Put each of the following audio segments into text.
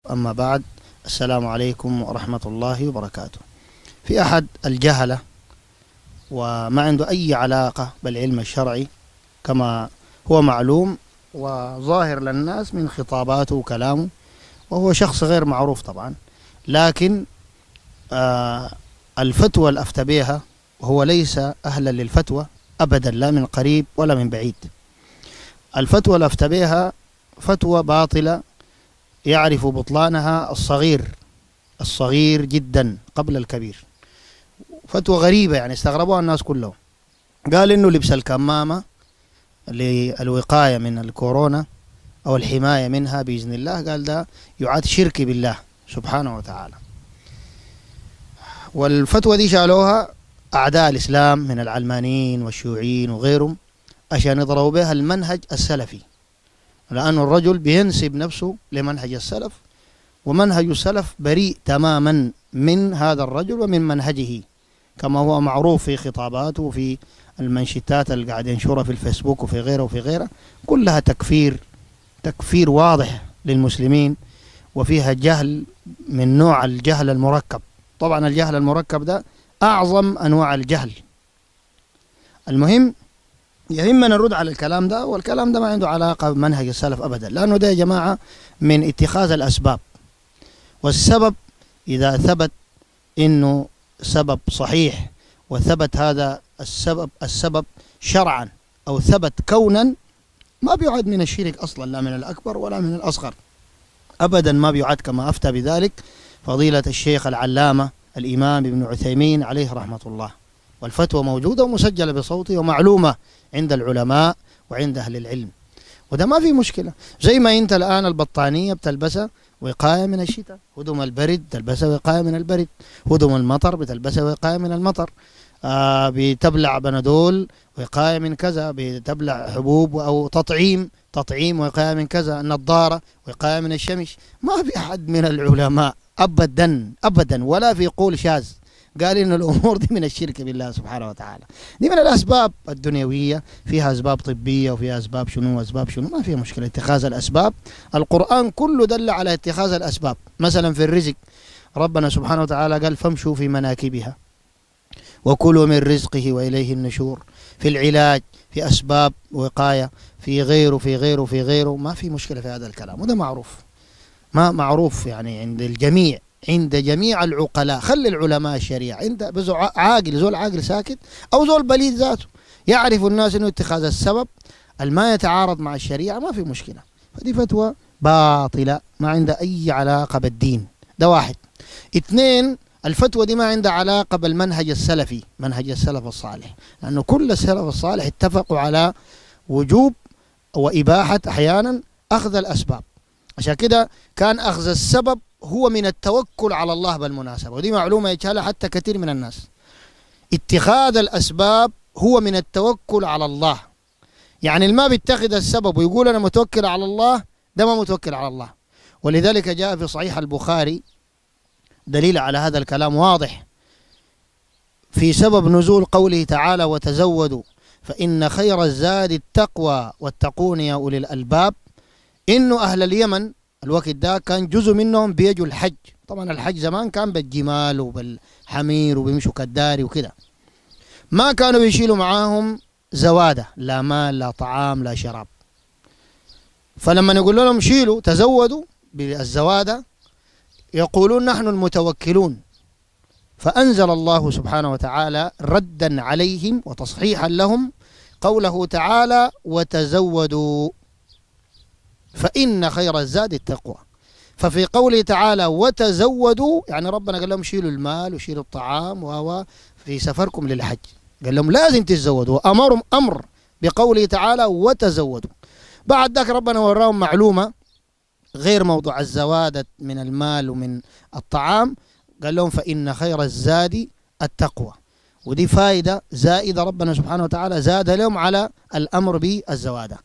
أما بعد السلام عليكم ورحمة الله وبركاته في أحد الجهلة وما عنده أي علاقة بالعلم الشرعي كما هو معلوم وظاهر للناس من خطاباته وكلامه وهو شخص غير معروف طبعا لكن آه الفتوى الأفتى بها وهو ليس أهلا للفتوى أبدا لا من قريب ولا من بعيد الفتوى الأفتى بها فتوى باطلة يعرف بطلانها الصغير الصغير جدا قبل الكبير فتوى غريبة يعني استغربوها الناس كلهم قال إنه لبس الكمامة للوقاية من الكورونا أو الحماية منها بإذن الله قال ده يعاد شرك بالله سبحانه وتعالى والفتوى دي شالوها أعداء الإسلام من العلمانيين والشيوعيين وغيرهم عشان يضربوا بها المنهج السلفي لأن الرجل بينسب نفسه لمنهج السلف ومنهج السلف بريء تماما من هذا الرجل ومن منهجه كما هو معروف في خطاباته وفي المنشتات اللي قاعد ينشرها في الفيسبوك وفي غيره وفي غيره كلها تكفير تكفير واضح للمسلمين وفيها جهل من نوع الجهل المركب طبعا الجهل المركب ده أعظم أنواع الجهل المهم يهمنا نرد على الكلام ده والكلام ده ما عنده علاقة بمنهج السلف أبدا لأنه ده يا جماعة من اتخاذ الأسباب والسبب إذا ثبت إنه سبب صحيح وثبت هذا السبب السبب شرعا أو ثبت كونا ما بيعد من الشرك أصلا لا من الأكبر ولا من الأصغر أبدا ما بيعد كما أفتى بذلك فضيلة الشيخ العلامة الإمام ابن عثيمين عليه رحمة الله والفتوى موجودة ومسجلة بصوته ومعلومة عند العلماء وعند أهل العلم وده ما في مشكلة زي ما أنت الآن البطانية بتلبسها وقاية من الشتاء هدوم البرد تلبسها وقاية من البرد هدوم المطر بتلبسها وقاية من المطر آه بتبلع بنادول وقاية من كذا بتبلع حبوب أو تطعيم تطعيم وقاية من كذا النظارة وقاية من الشمس ما في أحد من العلماء أبدا أبدا ولا في قول شاذ قال إن الأمور دي من الشرك بالله سبحانه وتعالى دي من الأسباب الدنيوية فيها أسباب طبية وفيها أسباب شنو وأسباب شنو ما فيها مشكلة اتخاذ الأسباب القرآن كله دل على اتخاذ الأسباب مثلا في الرزق ربنا سبحانه وتعالى قال فامشوا في مناكبها وكلوا من رزقه وإليه النشور في العلاج في أسباب وقاية في غيره في غيره في غيره ما في مشكلة في هذا الكلام وده معروف ما معروف يعني عند الجميع عند جميع العقلاء خلي العلماء الشريعة عند بس عاقل زول عاقل ساكت أو زول بليد ذاته يعرف الناس أنه اتخاذ السبب الما يتعارض مع الشريعة ما في مشكلة فدي فتوى باطلة ما عندها أي علاقة بالدين ده واحد اثنين الفتوى دي ما عندها علاقة بالمنهج السلفي منهج السلف الصالح لأنه كل السلف الصالح اتفقوا على وجوب وإباحة أحيانا أخذ الأسباب عشان كده كان أخذ السبب هو من التوكل على الله بالمناسبة ودي معلومة يجهلها حتى كثير من الناس اتخاذ الأسباب هو من التوكل على الله يعني الما بيتخذ السبب ويقول أنا متوكل على الله ده ما متوكل على الله ولذلك جاء في صحيح البخاري دليل على هذا الكلام واضح في سبب نزول قوله تعالى وتزودوا فإن خير الزاد التقوى واتقون يا أولي الألباب إنه أهل اليمن الوقت ده كان جزء منهم بيجوا الحج طبعا الحج زمان كان بالجمال وبالحمير وبيمشوا كداري وكده ما كانوا بيشيلوا معاهم زوادة لا مال لا طعام لا شراب فلما نقول لهم شيلوا تزودوا بالزوادة يقولون نحن المتوكلون فأنزل الله سبحانه وتعالى ردا عليهم وتصحيحا لهم قوله تعالى وتزودوا فإن خير الزاد التقوى ففي قوله تعالى وتزودوا يعني ربنا قال لهم شيلوا المال وشيلوا الطعام و في سفركم للحج قال لهم لازم تتزودوا أمرهم أمر بقوله تعالى وتزودوا بعد ذاك ربنا وراهم معلومة غير موضوع الزوادة من المال ومن الطعام قال لهم فإن خير الزاد التقوى ودي فائدة زائدة ربنا سبحانه وتعالى زاد لهم على الأمر بالزوادة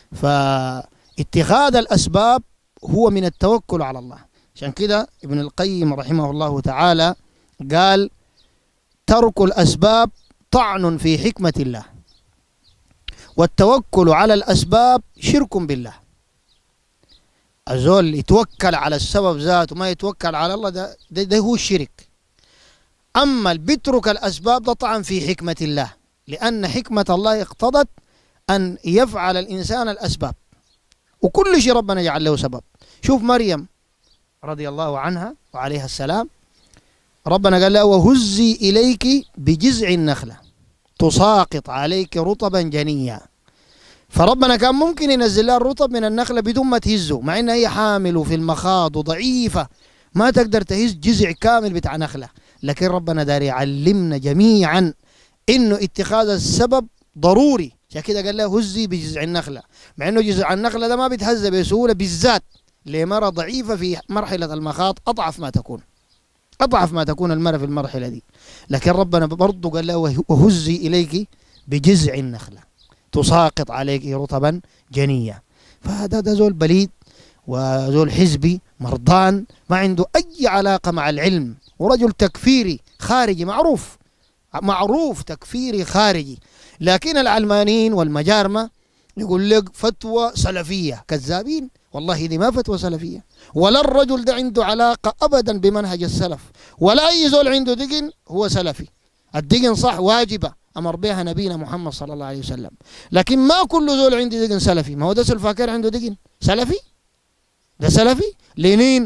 فاتخاذ الأسباب هو من التوكل على الله عشان كده ابن القيم رحمه الله تعالى قال ترك الأسباب طعن في حكمة الله والتوكل على الأسباب شرك بالله الزول يتوكل على السبب ذاته ما يتوكل على الله ده, ده, ده هو الشرك أما اللي بيترك الأسباب ده طعن في حكمة الله لأن حكمة الله اقتضت أن يفعل الإنسان الأسباب وكل شيء ربنا جعل له سبب شوف مريم رضي الله عنها وعليها السلام ربنا قال لها وهزي إليك بجزع النخلة تساقط عليك رطبا جنيا فربنا كان ممكن ينزل لها الرطب من النخلة بدون ما تهزه مع انها هي حامل في المخاض وضعيفة ما تقدر تهز جزع كامل بتاع نخلة لكن ربنا داري يعلمنا جميعا انه اتخاذ السبب ضروري عشان كده قال له هزي بجزع النخلة مع انه جزع النخلة ده ما بيتهز بسهولة بالذات لمرة ضعيفة في مرحلة المخاض أضعف ما تكون أضعف ما تكون المرأة في المرحلة دي لكن ربنا برضه قال له وهزي إليك بجزع النخلة تساقط عليك رطبا جنيا فهذا ده زول بليد وزول حزبي مرضان ما عنده أي علاقة مع العلم ورجل تكفيري خارجي معروف معروف تكفيري خارجي لكن العلمانيين والمجارمة يقول لك فتوى سلفية كذابين والله دي ما فتوى سلفية ولا الرجل ده عنده علاقة أبدا بمنهج السلف ولا أي زول عنده دقن هو سلفي الدقن صح واجبة أمر بها نبينا محمد صلى الله عليه وسلم لكن ما كل زول عنده دقن سلفي ما هو ده سلفاكر عنده دقن سلفي ده سلفي لينين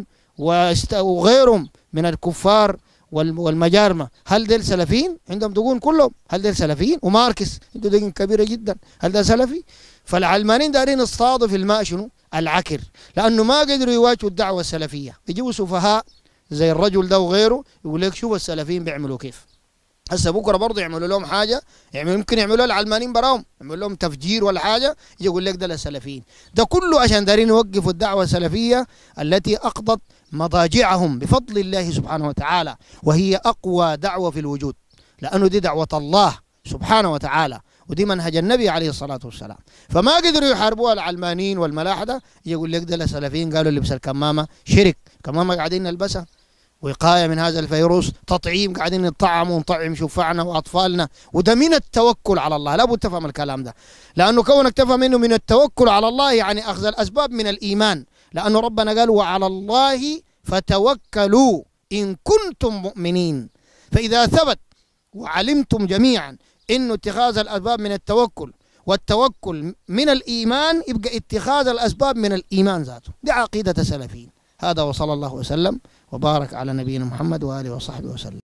وغيرهم من الكفار والمجارمة هل ديل سلفيين عندهم دقون كلهم هل ديل سلفيين وماركس عنده دقن كبيرة جدا هل ده سلفي فالعلمانيين دارين اصطادوا في الماء شنو العكر لأنه ما قدروا يواجهوا الدعوة السلفية يجيبوا سفهاء زي الرجل ده وغيره يقول لك شوف السلفيين بيعملوا كيف هسه بكره برضه يعملوا لهم حاجه يعني يمكن يعملوا العلمانيين براهم يعملوا لهم تفجير ولا حاجه يقول لك ده السلفيين ده كله عشان دارين يوقفوا الدعوه السلفيه التي اقضت مضاجعهم بفضل الله سبحانه وتعالى وهي اقوى دعوه في الوجود لانه دي دعوه الله سبحانه وتعالى ودي منهج النبي عليه الصلاة والسلام فما قدروا يحاربوها العلمانيين والملاحدة يقول لك ده السلفيين قالوا لبس الكمامة شرك كمامة قاعدين نلبسها وقاية من هذا الفيروس تطعيم قاعدين نطعم ونطعم شفعنا وأطفالنا وده من التوكل على الله لابد تفهم الكلام ده لأنه كونك تفهم إنه من التوكل على الله يعني أخذ الأسباب من الإيمان لأنه ربنا قال وعلى الله فتوكلوا إن كنتم مؤمنين فإذا ثبت وعلمتم جميعا انه اتخاذ الاسباب من التوكل والتوكل من الايمان يبقى اتخاذ الاسباب من الايمان ذاته دي عقيده السلفيين هذا وصلى الله وسلم وبارك على نبينا محمد واله وصحبه وسلم